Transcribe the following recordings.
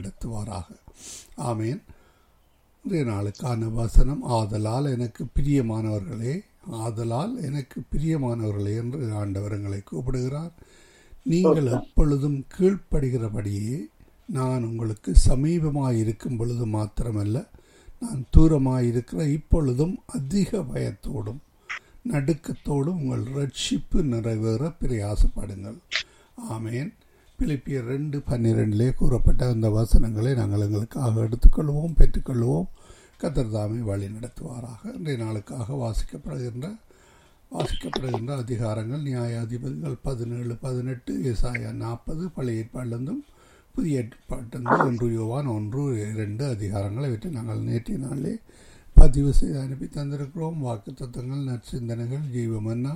வழிநடத்துவாராக ஆமேன் இன்றைய நாளுக்கான வசனம் ஆதலால் எனக்கு பிரியமானவர்களே ஆதலால் எனக்கு பிரியமானவர்களே என்று ஆண்டவர் எங்களை கூப்பிடுகிறார் நீங்கள் எப்பொழுதும் கீழ்ப்படுகிறபடியே நான் உங்களுக்கு சமீபமாக இருக்கும் பொழுது மாத்திரமல்ல நான் தூரமாக இருக்கிற இப்பொழுதும் அதிக பயத்தோடும் நடுக்கத்தோடும் உங்கள் ரட்சிப்பு நிறைவேற பிரயாசப்படுங்கள் ஆமேன் பிலிப்பியர் ரெண்டு பன்னிரெண்டிலே கூறப்பட்ட அந்த வசனங்களை நாங்கள் எங்களுக்காக எடுத்துக்கொள்வோம் பெற்றுக்கொள்வோம் கத்தர்தாமை வழி நடத்துவாராக இன்றைய நாளுக்காக வாசிக்கப்படுகின்ற வாசிக்கப்படுகின்ற அதிகாரங்கள் நியாயாதிபதிகள் பதினேழு பதினெட்டு இசாயா நாற்பது பழைய ஏற்பாட்டிலிருந்தும் புதிய ஏற்பாட்டிலிருந்து ஒன்று யோவான் ஒன்று இரண்டு அதிகாரங்களை விட்டு நாங்கள் நேற்றைய நாளிலே பதிவு செய்து அனுப்பி தந்திருக்கிறோம் வாக்கு தத்துவங்கள் நற்சிந்தனைகள் ஜீவமன்னா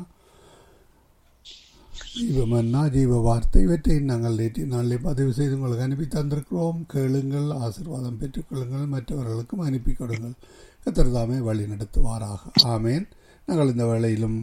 ஜீவமன்னா ஜீவ வார்த்தை இவற்றை நாங்கள் நேற்றைய நாளிலே பதிவு செய்து உங்களுக்கு அனுப்பி தந்திருக்கிறோம் கேளுங்கள் ஆசிர்வாதம் பெற்றுக்கொள்ளுங்கள் மற்றவர்களுக்கும் அனுப்பி கொடுங்கள் கத்திரதாமே வழி நடத்துவாராக ஆமேன் நாங்கள் இந்த வேளையிலும்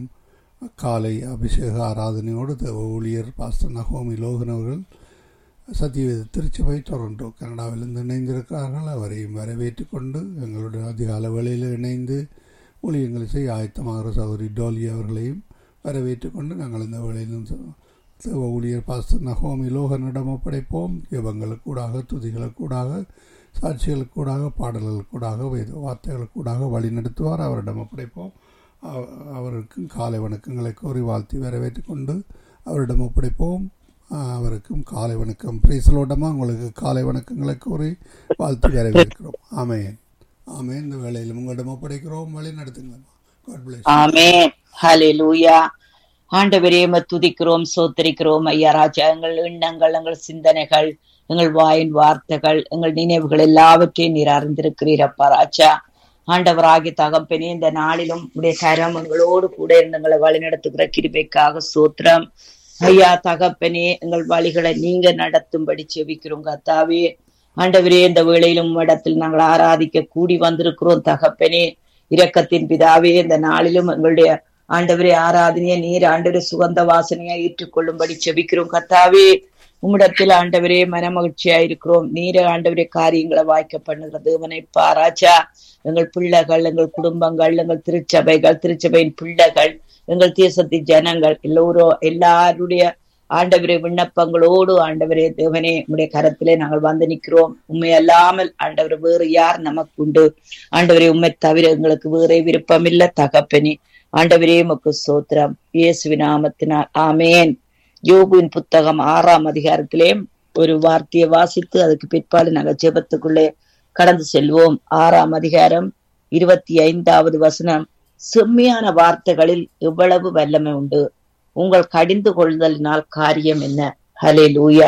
காலை அபிஷேக ஆராதனையோடு ஊழியர் பாஸ்டர் நகோமி லோகன் அவர்கள் சத்தியவேத திருச்சபை டொரண்டோ கனடாவிலிருந்து இணைந்திருக்கிறார்கள் அவரையும் வரவேற்று கொண்டு எங்களுடைய அதிகால வேளையில் இணைந்து ஊழியங்களை செய்ய ஆயத்தமாகிற சகோதரி டோலி அவர்களையும் வரவேற்று கொண்டு நாங்கள் இந்த வேளையிலும் ஊழியர் பாஸ்டர் நகோமி லோகனிடம் ஒப்படைப்போம் ஜபங்களுக்கூடாக துதிகளுக்கூடாக சாட்சிகளுக்கூடாக பாடல்களுக்கூடாக வேத வார்த்தைகளுக்கூடாக வழி நடத்துவார் அவரிடம் ஒப்படைப்போம் அவருக்கும் காலை வணக்கங்களை கோரி வாழ்த்தி வரவேற்று கொண்டு அவரிடம் ஒப்படைப்போம் அவருக்கும் காலை வணக்கம் பிரீசலோட்டமா உங்களுக்கு காலை வணக்கங்களை கூறி வாழ்த்து வரவேற்கிறோம் ஆமேன் ஆமே இந்த வேளையில் உங்களிடம் ஒப்படைக்கிறோம் வழி நடத்துங்களா ஆமேன் ஹalleluya ஆண்டவரே துதிக்கிறோம் சோத்தரிக்கிறோம் ஐயா ராஜா எங்கள் எண்ணங்கள் எங்கள் சிந்தனைகள் எங்கள் வாயின் வார்த்தைகள் எங்கள் நினைவுகள் எல்லாவற்றையும் நீர் அறிந்திருக்கிறீர் அப்பா ராஜா ஆண்டவராகி தகப்பனே இந்த நாளிலும் உடைய கரம் எங்களோடு கூட இருந்து எங்களை வழிநடத்துகிற கிருபைக்காக சோத்திரம் ஐயா தகப்பனே எங்கள் வழிகளை நீங்க நடத்தும்படி செவிக்கிறோம் கத்தாவே ஆண்டவரே இந்த வேளையிலும் இடத்தில் நாங்கள் ஆராதிக்க கூடி வந்திருக்கிறோம் தகப்பனே இரக்கத்தின் பிதாவே இந்த நாளிலும் எங்களுடைய ஆண்டவரே ஆராதனையை நீர் ஆண்டவரே சுகந்த வாசனையா ஏற்றுக்கொள்ளும்படி செபிக்கிறோம் கத்தாவே உம்மிடத்தில் ஆண்டவரே மனமகிழ்ச்சியா இருக்கிறோம் நீர ஆண்டவரே காரியங்களை வாய்க்க பண்ணுகிற தேவனை பாராஜா எங்கள் பிள்ளைகள் எங்கள் குடும்பங்கள் எங்கள் திருச்சபைகள் திருச்சபையின் பிள்ளைகள் எங்கள் தேசத்தின் ஜனங்கள் எல்லோரும் எல்லாருடைய ஆண்டவரே விண்ணப்பங்களோடு ஆண்டவரே தேவனே உடைய கரத்திலே நாங்கள் வந்து நிற்கிறோம் உண்மை அல்லாமல் ஆண்டவர் வேறு யார் நமக்கு உண்டு ஆண்டவரே உண்மை தவிர எங்களுக்கு வேறே விருப்பம் இல்ல தகப்பனே ஆண்டவரே மக்கு சோத்திரம் இயேசுவி நாமத்தினால் ஆமேன் யோகுவின் புத்தகம் ஆறாம் அதிகாரத்திலே ஒரு வார்த்தையை வாசித்து அதுக்கு பிற்பாடு நாங்கள் ஜெபத்துக்குள்ளே கடந்து செல்வோம் ஆறாம் அதிகாரம் இருபத்தி ஐந்தாவது வசனம் செம்மையான வார்த்தைகளில் எவ்வளவு வல்லமை உண்டு உங்கள் கடிந்து கொள்தலினால் காரியம் என்ன ஹலே லூயா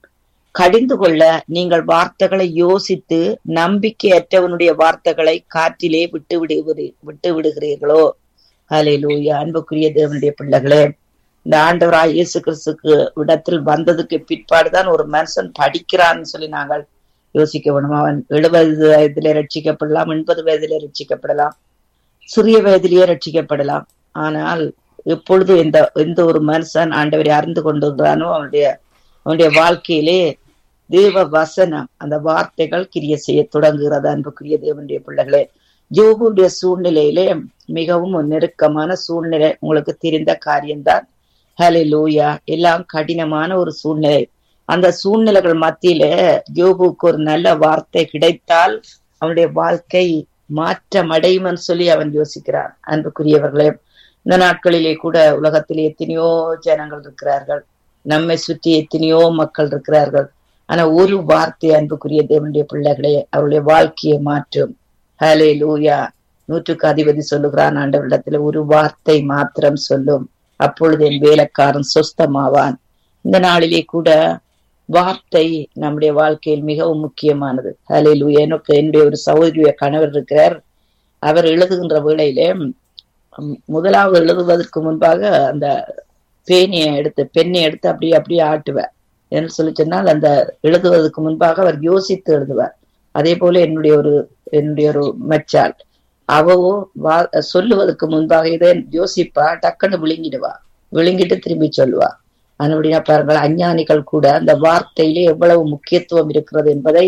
கடிந்து கொள்ள நீங்கள் வார்த்தைகளை யோசித்து நம்பிக்கையற்றவனுடைய வார்த்தைகளை காற்றிலே விட்டு விடுகிறீ விட்டு விடுகிறீர்களோ ஹலே லூயா அன்புக்குரிய தேவனுடைய பிள்ளைகளே இந்த ஆண்டவராய் இயேசு கிறிஸ்துக்கு இடத்தில் வந்ததுக்கு பிற்பாடுதான் ஒரு மனுஷன் படிக்கிறான்னு சொல்லி நாங்கள் யோசிக்க வேணும் அவன் எழுபது வயதிலே ரட்சிக்கப்படலாம் எண்பது வயதிலே ரட்சிக்கப்படலாம் சிறிய வயதிலேயே ரட்சிக்கப்படலாம் ஆனால் எப்பொழுது இந்த எந்த ஒரு மனுஷன் ஆண்டவரை அறிந்து கொண்டிருக்கிறானோ அவனுடைய அவனுடைய வாழ்க்கையிலே தேவ வசனம் அந்த வார்த்தைகள் கிரிய செய்ய தொடங்குகிறது அன்புக்குரிய தேவனுடைய பிள்ளைகளே ஜோகுடைய சூழ்நிலையிலே மிகவும் ஒரு நெருக்கமான சூழ்நிலை உங்களுக்கு தெரிந்த காரியம்தான் ஹலே லூயா எல்லாம் கடினமான ஒரு சூழ்நிலை அந்த சூழ்நிலைகள் மத்தியில யோகுக்கு ஒரு நல்ல வார்த்தை கிடைத்தால் அவனுடைய வாழ்க்கை மாற்றம் அடையும்னு சொல்லி அவன் யோசிக்கிறான் அன்புக்குரியவர்களே இந்த நாட்களிலே கூட உலகத்திலே எத்தனையோ ஜனங்கள் இருக்கிறார்கள் நம்மை சுற்றி எத்தனையோ மக்கள் இருக்கிறார்கள் ஆனா ஒரு வார்த்தை அன்புக்குரிய தேவனுடைய பிள்ளைகளே அவருடைய வாழ்க்கையை மாற்றும் ஹலே லூயா நூற்றுக்கு அதிபதி சொல்லுகிறான் ஆண்டவரிடத்துல ஒரு வார்த்தை மாத்திரம் சொல்லும் அப்பொழுது என் வேலைக்காரன் சொஸ்தமாவான் இந்த நாளிலே கூட வார்த்தை நம்முடைய வாழ்க்கையில் மிகவும் முக்கியமானது ஹலே லூயா எனக்கு என்னுடைய ஒரு சகோதரிய கணவர் இருக்கிறார் அவர் எழுதுகின்ற வேளையிலே முதலாவது எழுதுவதற்கு முன்பாக அந்த பேனியை எடுத்து பெண்ணை எடுத்து அப்படியே அப்படியே ஆட்டுவார் என்று சொல்லி சொன்னால் அந்த எழுதுவதற்கு முன்பாக அவர் யோசித்து எழுதுவார் அதே போல என்னுடைய ஒரு என்னுடைய ஒரு மெச்சால் அவவோ வா சொல்லுவதற்கு முன்பாக இதை யோசிப்பா டக்குன்னு விழுங்கிடுவா விழுங்கிட்டு திரும்பி சொல்லுவா அப்படின்னா பாருங்கள் அஞ்ஞானிகள் கூட அந்த வார்த்தையிலே எவ்வளவு முக்கியத்துவம் இருக்கிறது என்பதை